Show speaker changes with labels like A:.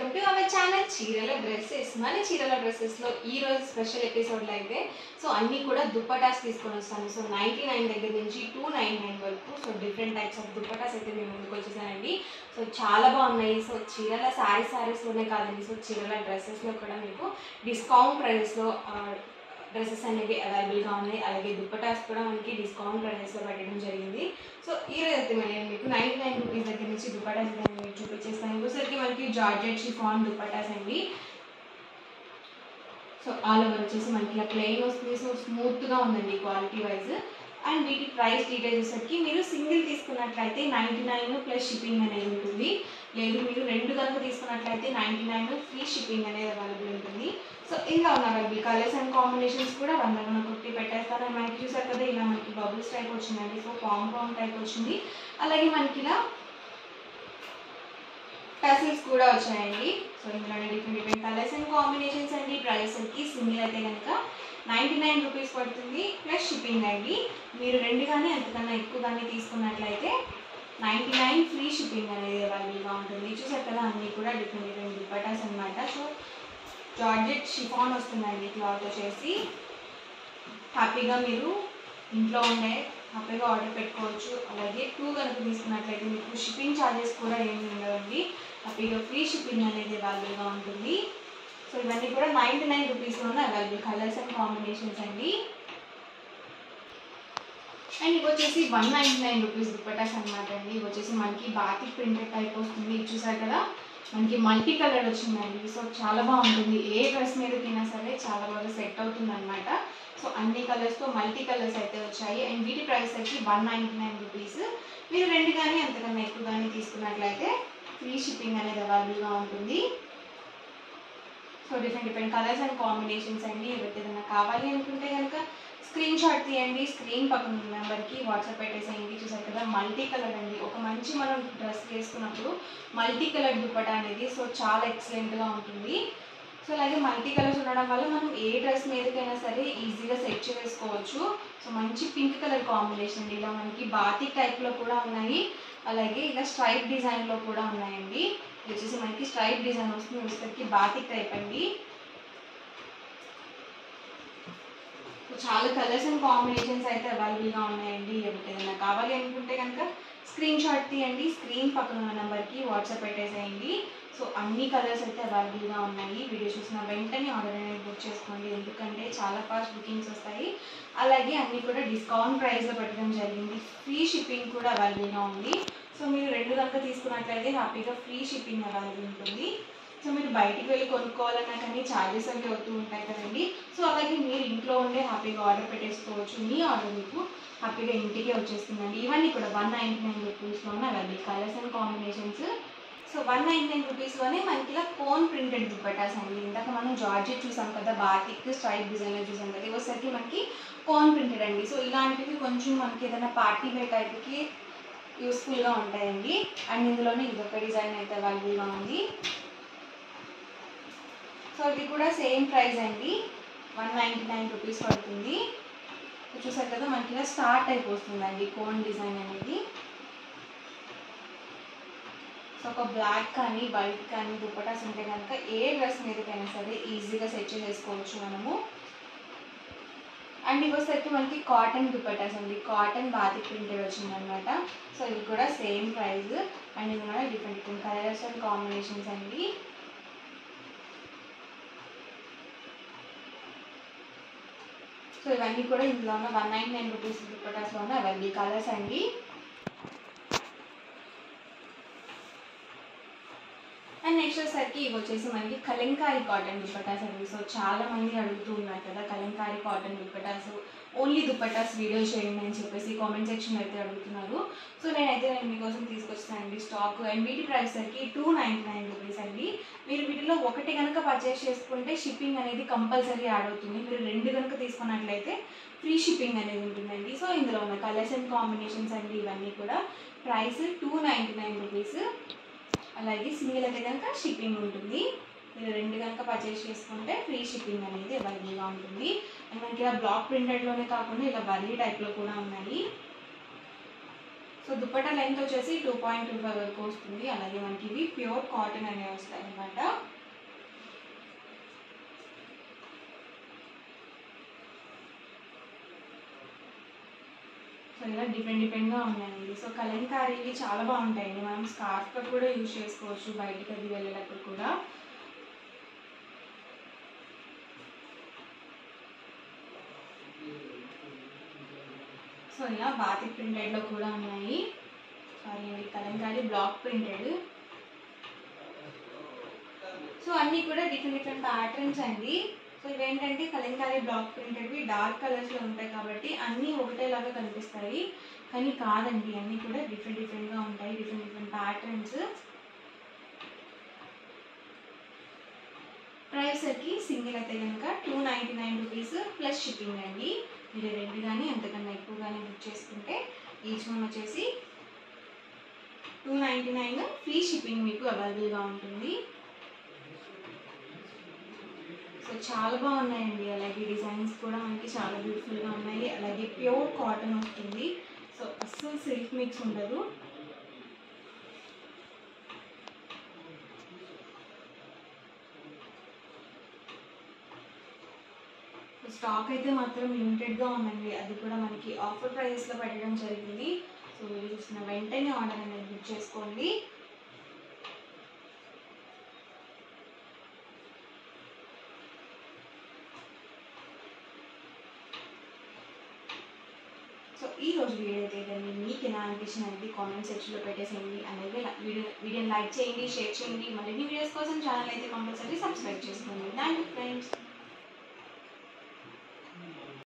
A: welcome to our channel చీరల dresses మన చీరల డ్రెస్సెస్లో ఈ రోజు స్పెషల్ ఎపిసోడ్లో అయితే సో అన్నీ కూడా దుప్పటాస్ తీసుకొని వస్తాను సో నైంటీ నైన్ దగ్గర నుంచి టూ నైన్ నైన్ వరకు so different types of dupattas అయితే మేము ముందుకు వచ్చేసానండి సో చాలా బాగున్నాయి సో చీరల శారీ శారీస్లోనే కాదండి సో చీరల డ్రెస్సెస్లో కూడా మీకు డిస్కౌంట్ ప్రైజెస్లో డ్రెస్సెస్ అనేవి అవైలబుల్గా ఉన్నాయి అలాగే దుప్పటాస్ కూడా మనకి డిస్కౌంట్ ప్రైజెస్లో పెట్టడం జరిగింది సో ఈ రోజు అయితే నేను మీకు నైంటీ నైన్ రూపీస్ దగ్గర నుంచి దుప్పటాస్ అయితే నేను మీకు చూపించేస్తాను ఇంకోసరికి మనకి జార్జెట్ షిఫాన్ దుప్పటాస్ అండి సో ఆల్ ఓవర్ వచ్చేసి మనకి ఇలా ప్లెయిన్ వస్తుంది సో స్మూత్గా ఉందండి క్వాలిటీ వైజ్ అండ్ వీటి ప్రైస్ డీటెయిల్స్ వచ్చేసరికి మీరు సింగిల్ తీసుకున్నట్లయితే నైంటీ నైన్ ప్లస్ షిప్పింగ్ అనేది ఉంటుంది లేదు మీరు రెండు కనుక తీసుకున్నట్లయితే నైంటీ నైన్ ఫ్రీ షిప్పింగ్ అనేది అవైలబుల్ ఉంటుంది సో ఇలా ఉన్న అవైలబుల్ కలర్స్ అండ్ కాంబినేషన్స్ కూడా వంద వంద కొట్టి పెట్టేస్తాను మనకి చూసారు కదా ఇలా మనకి బబుల్స్ టైప్ వచ్చిందండి సో పామ్ పామ్ టైప్ వచ్చింది అలాగే మనకి ఇలా టసిల్స్ కూడా వచ్చాయండి సో ఇందులో different different colours and combinations అండి ప్రైస్కి సింగిల్ అయితే కనుక నైంటీ నైన్ రూపీస్ పడుతుంది ప్లస్ షిప్పింగ్ అండి మీరు రెండు కానీ అంతకన్నా ఎక్కువ కానీ తీసుకున్నట్లయితే నైంటీ నైన్ ఫ్రీ షిప్పింగ్ అనేది అవైలబుల్గా ఉంటుంది చూసారు కదా అన్నీ కూడా డిఫరెంట్ డిఫరెంట్ దుప్పటాస్ అనమాట సో జార్జెట్ షిఫాన్ వస్తుందండి క్లాత్ వచ్చేసి హ్యాపీగా మీరు ఇంట్లో ఉండే హ్యాపీగా ఆర్డర్ పెట్టుకోవచ్చు అలాగే టూ కనుక తీసుకున్నట్లయితే మీకు షిప్పింగ్ ఛార్జెస్ కూడా ఏమి ఉండవండి హ్యాపీగా ఫ్రీ షిప్పింగ్ అనేది అవైలబుల్గా ఉంటుంది సో ఇవన్నీ కూడా నైంటీ నైన్ రూపీస్లోనే అవైలబుల్ కలర్స్ అండ్ కాంబినేషన్స్ అండి అండ్ ఇవి వచ్చేసి one ninety nine rupees dupattas అనమాట అండి ఇవి వచ్చేసి మనకి బాతిక్ ప్రింటెడ్ టైప్ వస్తుంది ఇది చూసారు కదా మనకి మల్టీ కలర్ వచ్చిందండి సో చాలా బాగుంటుంది ఏ డ్రెస్ మీదకైనా సరే చాలా బాగా సెట్ అవుతుంది అనమాట సో అన్ని కలర్స్తో మల్టీ కలర్స్ అయితే వచ్చాయి అండ్ వీటి ప్రైస్ వచ్చి వన్ నైంటీ నైన్ రూపీస్ మీరు రెండు కానీ అంతకన్నా ఎక్కువ కానీ తీసుకున్నట్లయితే ఫ్రీ షిప్పింగ్ అనేది అవైలబుల్గా ఉంటుంది so different different colours and combinations అండి ఎవరికి ఏదైనా కావాలి అనుకుంటే కనుక స్క్రీన్ షాట్ తీయండి స్క్రీన్ పక్కన ఉన్న నెంబర్కి వాట్సాప్ పెట్టేసేయండి చూసారు కదా మల్టీ కలర్ అండి ఒక మంచి మనం డ్రెస్ వేసుకున్నప్పుడు మల్టీ కలర్ దుప్పట అనేది సో చాలా ఎక్సలెంట్గా ఉంటుంది సో అలాగే మల్టీ కలర్స్ ఉండడం వల్ల మనం ఏ డ్రెస్ మీదకైనా సరే ఈజీగా సెట్ చేసుకోవచ్చు సో మంచి పింక్ కలర్ కాంబినేషన్ అండి ఇలా మనకి బాతిక్ టైప్లో కూడా ఉన్నాయి అలాగే ఇలా స్ట్రైప్ డిజైన్లో కూడా ఉన్నాయండి ఇది వచ్చేసి మనకి స్ట్రైప్ డిజైన్ వస్తుంది వచ్చేసరికి బాతిక్ టైప్ అండి సో చాలా కలర్స్ అండ్ కాంబినేషన్స్ అయితే అవైలబుల్గా ఉన్నాయండి ఎవరికి ఏదైనా కావాలి అనుకుంటే కనుక స్క్రీన్ షాట్ తీయండి స్క్రీన్ పక్కన ఉన్న నెంబర్కి వాట్సాప్ పెట్టేసేయండి సో అన్ని కలర్స్ అయితే అవైలబుల్గా ఉన్నాయి వీడియో చూసిన వెంటనే ఆర్డర్ అనేది బుక్ చేసుకోండి ఎందుకంటే చాలా ఫాస్ట్ బుకింగ్స్ వస్తాయి అలాగే అన్నీ కూడా డిస్కౌంట్ ప్రైస్లో పెట్టడం జరిగింది ఫ్రీ షిప్పింగ్ కూడా అవైలబుల్గా ఉంది సో మీరు రెండు కనుక తీసుకున్నట్లయితే హ్యాపీగా ఫ్రీ షిప్పింగ్ అవైలబుల్ ఉంటుంది సో మీరు బయటికి వెళ్ళి కొనుక్కోవాలన్నా కానీ ఛార్జెస్ అవి అవుతూ ఉంటాయి కదండి సో అలాగే మీరు ఇంట్లో ఉండే హ్యాపీగా ఆర్డర్ పెట్టేసుకోవచ్చు మీ ఆర్డర్ మీకు హ్యాపీగా ఇంటికే వచ్చేస్తుందండి ఇవన్నీ కూడా వన్ నైంటీ నైన్ రూపీస్లోనే available colours and combinations so one ninety nine రూపీస్లోనే మనకి ఇలా కోన్ ప్రింటెడ్ దుప్పటాస్ అండి ఇందాక మనం జార్జెట్ చూసాం కదా బాతిక్ స్ట్రైప్ డిజైనర్ చూసాం కదా ఇవి వచ్చేసరికి మనకి కోన్ ప్రింటెడ్ అండి సో ఇలాంటివి కొంచెం మనకి ఏదైనా పార్టీ వేర్ టైప్కి యూస్ఫుల్గా ఉంటాయండి అండ్ ఇందులోనే ఇదొక డిజైన్ అయితే అవైలబుల్గా ఉంది సో ఇది కూడా సేమ్ ప్రైస్ అండి వన్ నైంటీ నైన్ రూపీస్ పడుతుంది చూసారు కదా మనకి ఇలా స్టార్ట్ అయిపోతుందండి కోన్ డిజైన్ అనేది సో ఒక బ్లాక్ కానీ వైట్ కానీ దుప్పటాస్ ఉంటే కనుక ఏ డ్రెస్ మీదకైనా సరే ఈజీగా సెట్ చేసుకోవచ్చు మనము అండ్ ఇవి వచ్చేసరికి మనకి కాటన్ దుప్పటాస్ అండి కాటన్ బాతి ప్రింటెడ్ వచ్చిందనమాట సో ఇవి కూడా సేమ్ ప్రైస్ అండ్ ఇవి కూడా different different colours and combinations అండి సో ఇవన్నీ కూడా ఇందులో ఉన్న వన్ నైన్ నైన్ రూపీస్ దుప్పటాస్లో ఉన్న అవైలబుల్ కలర్స్ అండి అండ్ నెక్స్ట్ వచ్చేసరికి ఇవి వచ్చేసి మనకి కలంకారీ కాటన్ దుప్పటాస్ అండి సో చాలా మంది అడుగుతూ ఉన్నారు కదా kalamkari cotton dupattas only dupattas video చేయండి అని చెప్పేసి కామెంట్ సెక్షన్ అయితే అడుగుతున్నారు సో నేనైతే నేను మీకోసం తీసుకొచ్చానండి స్టాక్ అండ్ వీటి ప్రైస్ సరికి టూ నైంటీ నైన్ రూపీస్ అండి మీరు వీటిలో ఒకటి కనుక పర్చేస్ చేసుకుంటే షిప్పింగ్ అనేది కంపల్సరీ యాడ్ అవుతుంది మీరు రెండు కనుక తీసుకున్నట్లయితే ఫ్రీ షిప్పింగ్ అనేది ఉంటుందండి సో ఇందులో ఉన్న కలర్స్ అండ్ కాంబినేషన్స్ అండి ఇవన్నీ కూడా price two ninety nine rupees అలాగే సింగిల్ అయితే కనుక షిప్పింగ్ ఉంటుంది మీరు రెండు కనుక పర్చేస్ చేసుకుంటే ఫ్రీ షిప్పింగ్ అనేది అవైలబుల్గా ఉంటుంది అండ్ మనకి ఇలా బ్లాక్ ప్రింటెడ్లోనే కాకుండా ఇలా వర్లీ టైప్లో కూడా ఉన్నాయి సో దుపట్టా లెంత్ వచ్చేసి టూ పాయింట్ టూ ఫైవ్ వరకు వస్తుంది అలాగే మనకి ఇవి ప్యూర్ కాటన్ అనేవి వస్తాయి అనమాట సో ఇలా డిఫరెంట్ డిఫరెంట్గా ఉన్నాయండి సో కలంకారీవి చాలా బాగుంటాయండి మనం స్కార్ఫ్గా కూడా యూజ్ చేసుకోవచ్చు బయటికి అది వెళ్ళేటప్పుడు కూడా సో ఇలా బాతిక్ ప్రింటెడ్లో కూడా ఉన్నాయి సారీ అండి కలంకారీ బ్లాక్ ప్రింటెడ్ సో అన్నీ కూడా డిఫరెంట్ డిఫరెంట్ ప్యాటర్న్స్ అండి సో ఇవేంటంటే కలంకారీ బ్లాక్ ప్రింటెడ్వి డార్క్ కలర్స్లో ఉంటాయి కాబట్టి అన్నీ ఒకటేలాగా కనిపిస్తాయి కానీ కాదండి అన్నీ కూడా డిఫరెంట్ డిఫరెంట్గా ఉంటాయి డిఫరెంట్ డిఫరెంట్ ప్యాటర్న్స్ ప్రైస్ వచ్చి సింగిల్ అయితే కనుక two ninety nine rupees plus shipping అండి మీరు రెండు కానీ అంతకన్నా ఎక్కువ కానీ బుక్ చేసుకుంటే ఈచ్ వన్ వచ్చేసి two ninety nine free shipping మీకు అవైలబుల్గా ఉంటుంది సో చాలా బాగున్నాయండి అలాగే డిజైన్స్ కూడా మనకి చాలా బ్యూటిఫుల్గా ఉన్నాయి అలాగే ప్యూర్ కాటన్ వస్తుంది సో అస్సలు సిల్క్ మిక్స్ ఉండదు స్టాక్ అయితే మాత్రం లిమిటెడ్గా ఉందండి అది కూడా మనకి ఆఫర్ ప్రైస్లో పెట్టడం జరిగింది సో మీరు చూసిన వెంటనే ఆర్డర్ అనేది బుక్ చేసుకోండి సో ఈ రోజు వీడియో అయితే కానీ మీకు ఎలా అనిపించింది అనేది కామెంట్ సెక్షన్లో పెట్టేసేయండి అలాగే ల- వీడియో వీడియోని లైక్ చేయండి షేర్ చేయండి మరిన్ని వీడియోస్ కోసం ఛానల్ అయితే కంపల్సరీ సబ్స్క్రైబ్ చేసుకోండి థ్యాంక్ యూ ఫ్రెండ్స్